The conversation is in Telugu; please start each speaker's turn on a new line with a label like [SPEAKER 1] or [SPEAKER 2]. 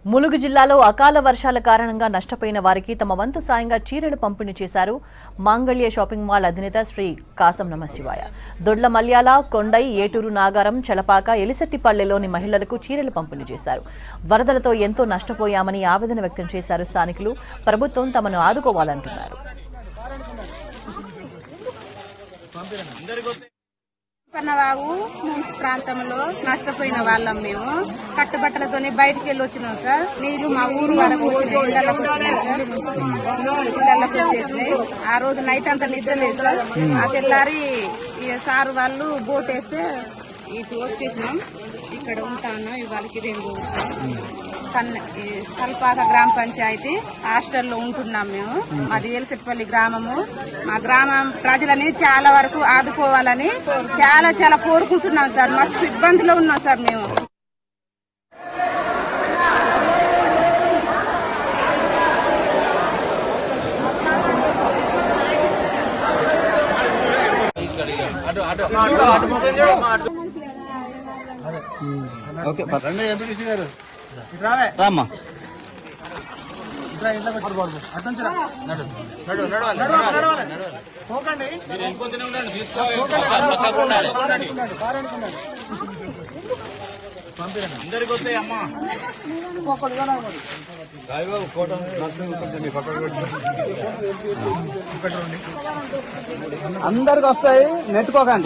[SPEAKER 1] ములుగు జిల్లాలో అకాల వర్షాల కారణంగా నష్టపోయిన వారికి తమ వంతు సాయంగా చీరలు పంపిణీ చేశారు మాంగళ్య షాపింగ్ మాల్ అధినేత శ్రీ కాసం నమశివాయ దొడ్ల మల్యాల కొండై ఏటూరు నాగారం చలపాక ఎలిసెట్టిపల్లెలోని మహిళలకు చీరలు పంపిణీ చేశారు వరదలతో ఎంతో నష్టపోయామని ఆవేదన వ్యక్తం చేశారు స్థానికులు ప్రభుత్వం తమను ఆదుకోవాలంటున్నారు
[SPEAKER 2] పన్నవాగు ప్రాంతంలో నష్టపోయిన వాళ్ళం మేము కట్టుబట్టలతోనే బయటికి వెళ్ళి వచ్చినాం సార్ నీళ్లు మా ఊరు వరకు వచ్చినాయి ఇళ్లలోకి వచ్చినాయి సార్ ఇళ్లలోకి వచ్చేసినాయి ఆ రోజు నైట్ అంతా నిద్ర లేదు సార్ ఆ తెల్లారి ఈ సార్ వాళ్ళు బోట్ వేస్తే ఇటు వచ్చేసినాం ఇక్కడ ఉంటాను ఇవాళకి రెండు కన్న ఈ కల్పాక గ్రామ పంచాయతీ హాస్టల్లో ఉంటున్నాం మేము మాది ఏలసెట్పల్లి గ్రామము మా గ్రామం ప్రజలని చాలా వరకు ఆదుకోవాలని చాలా చాలా కోరుకుంటున్నాం సార్ మస్తు ఇబ్బందులో ఉన్నాం సార్ మేము
[SPEAKER 3] ఓకే రామ్మా అందరికి వస్తాయి నెట్టుకోకండి